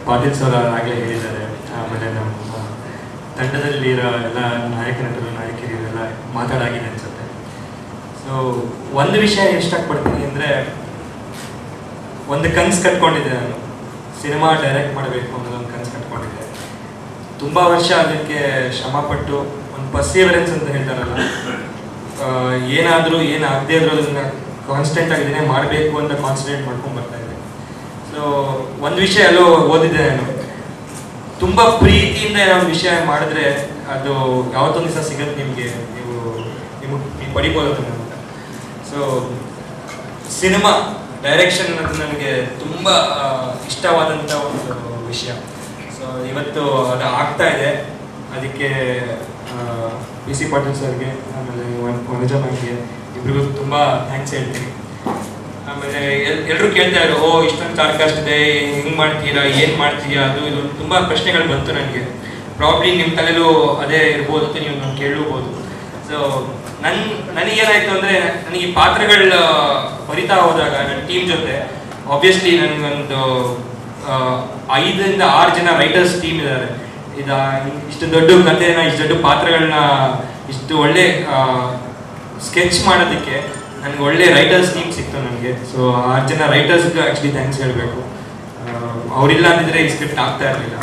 Patil sir ಆಗಲೇ ಹೇಳಿದ್ದಾರೆ ಆಮೇಲೆ ನಮ್ಮ ತಂಡದಲ್ಲಿರೋ ಎಲ್ಲ ನಾಯಕ ನಟರು ನಾಯಕಿಯರು ಎಲ್ಲ ಮಾತಾಡಾಗಿದೆ ಅನ್ಸುತ್ತೆ ಸೊ ಒಂದು ವಿಷಯ ಇಷ್ಟಪಡ್ತೀನಿ ಅಂದರೆ ಒಂದು ಕನ್ಸು ಕಟ್ಕೊಂಡಿದ್ದೆ ನಾನು ಸಿನಿಮಾ ಡೈರೆಕ್ಟ್ ಮಾಡಬೇಕು ಅನ್ನೋದು ಒಂದು ಕನ್ಸು ಕಟ್ಕೊಂಡಿದ್ದೆ ತುಂಬ ವರ್ಷ ಅದಕ್ಕೆ ಶ್ರಮಪಟ್ಟು ಒಂದು ಪರ್ಸಿವರೆನ್ಸ್ ಅಂತ ಹೇಳ್ತಾರಲ್ಲ ಏನಾದರೂ ಏನು ಆಗದೆ ಇದ್ರೂ ಅದನ್ನ ಕಾನ್ಸ್ಟೆಂಟ್ ಆಗಿದ್ದೇನೆ ಮಾಡಬೇಕು ಅಂತ ಕಾನ್ಸಂಟ್ರೇಟ್ ಮಾಡ್ಕೊಂಡು ಬರ್ತಾ ಇದ್ದೆ ಸೊ ಒಂದು ವಿಷಯ ಎಲ್ಲೋ ಓದಿದ್ದೆ ನಾನು ತುಂಬ ಪ್ರೀತಿಯಿಂದ ಏನೋ ಒಂದು ವಿಷಯ ಮಾಡಿದ್ರೆ ಅದು ಯಾವತ್ತೊಂದು ದಿವಸ ಸಿಗತ್ತೆ ನಿಮಗೆ ನೀವು ನಿಮಗೆ ನೀವು ಪಡಿಬೋದು ಅದನ್ನ ಅಂತ ಸೊ ಸಿನಿಮಾ ಡೈರೆಕ್ಷನ್ ಅನ್ನೋದು ನನಗೆ ತುಂಬ ಆ, ಇಷ್ಟವಾದಂಥ ಒಂದು ವಿಷಯ ಸೊ ಇವತ್ತು ಅದು ಆಗ್ತಾ ಇದೆ ಅದಕ್ಕೆ ಪಿ ಸಿ ಪಾಟೀಲ್ ಸರ್ಗೆ ಆಮೇಲೆ ವನಜ ಮ್ಯಾಮ್ಗೆ ಇಬ್ರಿಗೂ ತುಂಬ ಥ್ಯಾಂಕ್ಸ್ ಹೇಳ್ತೀನಿ ಆಮೇಲೆ ಎಲ್ ಎಲ್ಲರೂ ಕೇಳ್ತಾ ಇದ್ರು ಓ ಇಷ್ಟೊಂದು ಚಾರ್ಕಾಸ್ಟ್ ಇದೆ ಹೆಂಗ್ ಮಾಡ್ತೀರಾ ಏನು ಮಾಡ್ತೀಯಾ ಅದು ಇದು ತುಂಬ ಪ್ರಶ್ನೆಗಳು ಬಂತು ನನಗೆ ಪ್ರಾಬ್ಲಿ ನಿಮ್ಮ ತಲೆಲೂ ಅದೇ ಇರ್ಬೋದು ಅಂತ ನೀವು ನಾನು ಕೇಳಬಹುದು ಸೊ ನನ್ ನನಗೇನಾಯ್ತು ಅಂದರೆ ನನಗೆ ಈ ಪಾತ್ರಗಳ ಬರಿತಾ ಹೋದಾಗ ನನ್ನ ಟೀಮ್ ಜೊತೆ ಆಬ್ವಿಯಸ್ಲಿ ನನಗೊಂದು ಆ, ಐದರಿಂದ ಆರು ಜನ ರೈಟರ್ಸ್ ಟೀಮ್ ಇದ್ದಾರೆ ಇದ ಇಷ್ಟು ದೊಡ್ಡ ಕಥೆನ ಇಷ್ಟು ದೊಡ್ಡ ಪಾತ್ರಗಳನ್ನ ಇಷ್ಟು ಒಳ್ಳೆ ಸ್ಕೆಚ್ ಮಾಡೋದಕ್ಕೆ ನನಗೆ ಒಳ್ಳೆ ರೈಟರ್ಸ್ ಟೀಮ್ ಸಿಕ್ತು ನನಗೆ ಸೊ ಆರು ಜನ ರೈಟರ್ಸ್ಗೆ ಆ್ಯಕ್ಚುಲಿ ಥ್ಯಾಂಕ್ಸ್ ಹೇಳಬೇಕು ಅವರಿಲ್ಲ ಅಂದಿದ್ರೆ ಈ ಸ್ಕ್ರಿಪ್ಟ್ ಆಗ್ತಾ ಇರಲಿಲ್ಲ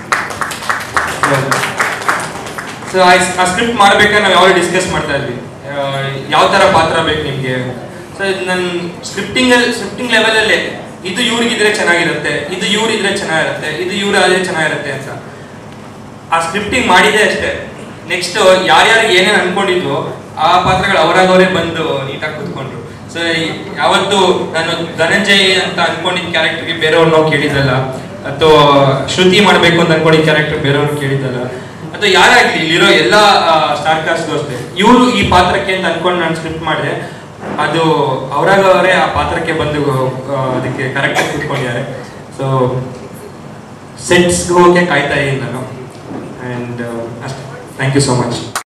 ಸೊ ಆ ಸ್ಕ್ರಿಪ್ಟ್ ಮಾಡ್ಬೇಕಾದ್ರೆ ನಾವು ಯಾವಾಗ ಡಿಸ್ಕಸ್ ಮಾಡ್ತಾ ಇದ್ವಿ ಯಾವ ಥರ ಪಾತ್ರ ಬೇಕು ನಿಮಗೆ ಸೊ ನನ್ನ ಸ್ಕ್ರಿಪ್ಟಿಂಗಲ್ಲಿ ಸ್ಕ್ರಿಪ್ಟಿಂಗ್ ಲೆವೆಲಲ್ಲೇ ಇದು ಇವ್ರಿಗಿದ್ರೆ ಚೆನ್ನಾಗಿರುತ್ತೆ ಇದು ಇವ್ರಿದ್ರೆ ಚೆನ್ನಾಗಿರುತ್ತೆ ಇದು ಇವ್ರು ಆದ್ರೆ ಚೆನ್ನಾಗಿರುತ್ತೆ ಅಂತ ಆ ಸ್ಕ್ರಿಪ್ಟಿಂಗ್ ಮಾಡಿದೆ ಅಷ್ಟೇ ನೆಕ್ಸ್ಟ್ ಯಾರ್ಯಾರು ಏನೇನು ಅನ್ಕೊಂಡಿದ್ವು ಆ ಪಾತ್ರಗಳು ಅವರಾಗವರೇ ಬಂದು ನೀಟಾಗಿ ಕೂತ್ಕೊಂಡ್ರು ಸೊ ಯಾವತ್ತು ನಾನು ಧನಂಜಯ್ ಅಂತ ಅನ್ಕೊಂಡಿದ್ದ ಕ್ಯಾರೆಕ್ಟರ್ಗೆ ಬೇರೆಯವ್ರನ್ನ ಕೇಳಿದ್ರಲ್ಲ ಅಥವಾ ಶ್ರುತಿ ಮಾಡಬೇಕು ಅಂತ ಅನ್ಕೊಂಡಿದ್ದ ಕ್ಯಾರೆಕ್ಟರ್ ಬೇರೆಯವ್ರು ಕೇಳಿದ್ರಲ್ಲ ಅಥವಾ ಯಾರಾಗ್ಲಿ ಇಲ್ಲಿರೋ ಎಲ್ಲ ಸ್ಟಾರ್ ಕಾಸ್ಟ್ಗೂ ಅಷ್ಟೇ ಇವರು ಈ ಪಾತ್ರಕ್ಕೆ ಅಂತ ಅನ್ಕೊಂಡು ನಾನು ಸ್ಕ್ರಿಪ್ಟ್ ಮಾಡಿದೆ ಅದು ಅವರಾಗವರೇ ಆ ಪಾತ್ರಕ್ಕೆ ಬಂದು ಆ, ಅದಕ್ಕೆ ಕರೆಕ್ಟಾಗಿ ಕೂತ್ಕೊಂಡಿದ್ದಾರೆ ಸೊ ಸೆಟ್ಸ್ಗೆ ಹೋಗಕ್ಕೆ ಕಾಯ್ತಾ ಇದ್ದೀನಿ ನಾನು ಆ್ಯಂಡ್ ಅಷ್ಟೇ ಥ್ಯಾಂಕ್ ಯು ಸೋ ಮಚ್